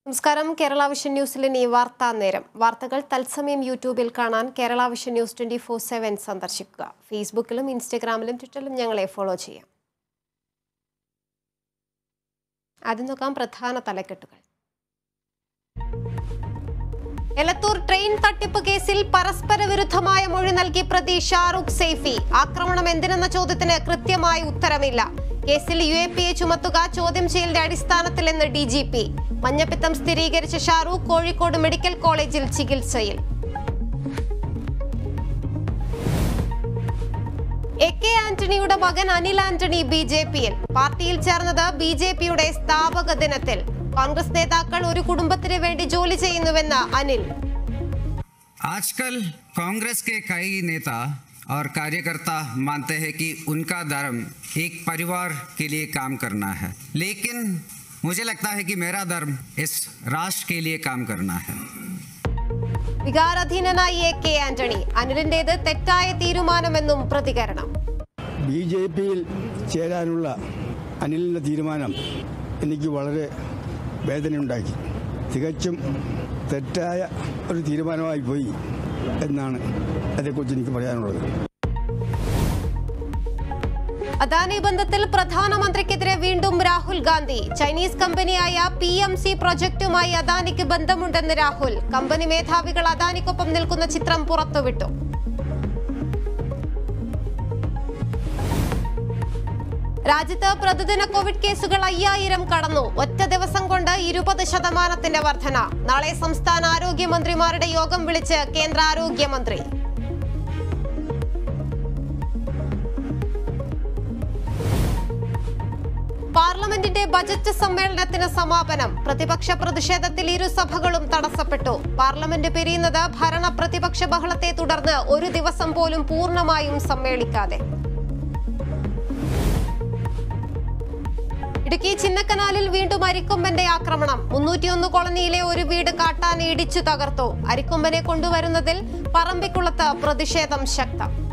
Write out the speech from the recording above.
നമസ്കാരം കേരള വിഷൻ ന്യൂസിലെ ഈ വാർത്താ നേരം വാർത്തകൾ തത്സമയം യൂട്യൂബിൽ കാണാൻ Kerala Vision News twenty four seven സന്ദർശിക്കുക ഫേസ്ബുക്കിലും ഇൻസ്റ്റഗ്രാമിലും ട്വിറ്ററിലും ഞങ്ങളെ ഫോളോ ചെയ്യാം ആദ്യം നോക്കാം പ്രധാന തലക്കെട്ടുകൾ എലത്തൂർ ട്രെയിൻ തട്ടിപ്പ് കേസിൽ പരസ്പര വിരുദ്ധമായ മൊഴി നൽകി പ്രതി ഷാറൂഖ് സൈഫി ആക്രമണം എന്തിനെന്ന ചോദ്യത്തിന് കൃത്യമായ ഉത്തരമില്ല കേസിൽ യു എ പി എ ചുമത്തുക ചോദ്യം ചെയ്യലിന്റെ അടിസ്ഥാനത്തിലെന്ന് ഡി ജി പി മഞ്ഞപ്പിത്തം സ്ഥിരീകരിച്ച ഷാറൂഖ് കോഴിക്കോട് മെഡിക്കൽ കോളേജിൽ ചികിത്സയിൽ എ കെ ആന്റണിയുടെ മകൻ അനിൽ ആന്റണി ബി ജെ പിയിൽ പാർട്ടിയിൽ ചേർന്നത് ബി ജെ പിയുടെ സ്ഥാപക ദിനത്തിൽ കോൺഗ്രസ് നേതാക്കൾ ഒരു കുടുംബത്തിന് വേണ്ടി ജോലി ചെയ്യുന്നുവെന്ന് അനിൽ आजकल कांग्रेस के कई नेता और कार्यकर्ता मानते हैं कि उनका धर्म एक परिवार के लिए काम करना है लेकिन मुझे लगता है कि मेरा धर्म इस राष्ट्र के लिए काम करना है വികാരാധീനനായി എ കെ ആന്റണി അനിലിന്റേത് തെറ്റായ തീരുമാനമെന്നും പ്രതികരണം ബി ജെ പിയിൽ ചേരാനുള്ള അനിലിൻ്റെ തീരുമാനം എനിക്ക് വളരെ വേദനയുണ്ടാക്കി തികച്ചും തെറ്റായ ഒരു തീരുമാനമായി പോയി എന്നാണ് അതേക്കുറിച്ച് എനിക്ക് പറയാനുള്ളത് അദാനി ബന്ധത്തിൽ പ്രധാനമന്ത്രിക്കെതിരെ വീണ്ടും രാഹുൽ ഗാന്ധി ചൈനീസ് കമ്പനിയായ പി എം സി പ്രൊജക്ടുമായി അദാനിക്ക് ബന്ധമുണ്ടെന്ന് രാഹുൽ കമ്പനി മേധാവികൾ അദാനിക്കൊപ്പം നിൽക്കുന്ന ചിത്രം പുറത്തുവിട്ടു രാജ്യത്ത് പ്രതിദിന കോവിഡ് കേസുകൾ അയ്യായിരം കടന്നു ഒറ്റ ദിവസം കൊണ്ട് ഇരുപത് ശതമാനത്തിന്റെ വർധന നാളെ സംസ്ഥാന ആരോഗ്യമന്ത്രിമാരുടെ യോഗം വിളിച്ച് കേന്ദ്ര ആരോഗ്യമന്ത്രി പാർലമെന്റിന്റെ ബജറ്റ് സമ്മേളനത്തിന് സമാപനം പ്രതിപക്ഷ പ്രതിഷേധത്തിൽ ഇരുസഭകളും തടസ്സപ്പെട്ടു പാർലമെന്റ് പിരിയുന്നത് ഭരണ പ്രതിപക്ഷ ബഹളത്തെ തുടർന്ന് ഒരു ദിവസം പോലും പൂർണ്ണമായും സമ്മേളിക്കാതെ ഇടുക്കി ചിന്നക്കനാലിൽ വീണ്ടും അരിക്കൊമ്പന്റെ ആക്രമണം മുന്നൂറ്റിയൊന്ന് കോളനിയിലെ ഒരു വീട് കാട്ടാൻ ഇടിച്ചു തകർത്തു അരിക്കൊമ്പനെ കൊണ്ടുവരുന്നതിൽ പറമ്പിക്കുളത്ത് പ്രതിഷേധം ശക്തം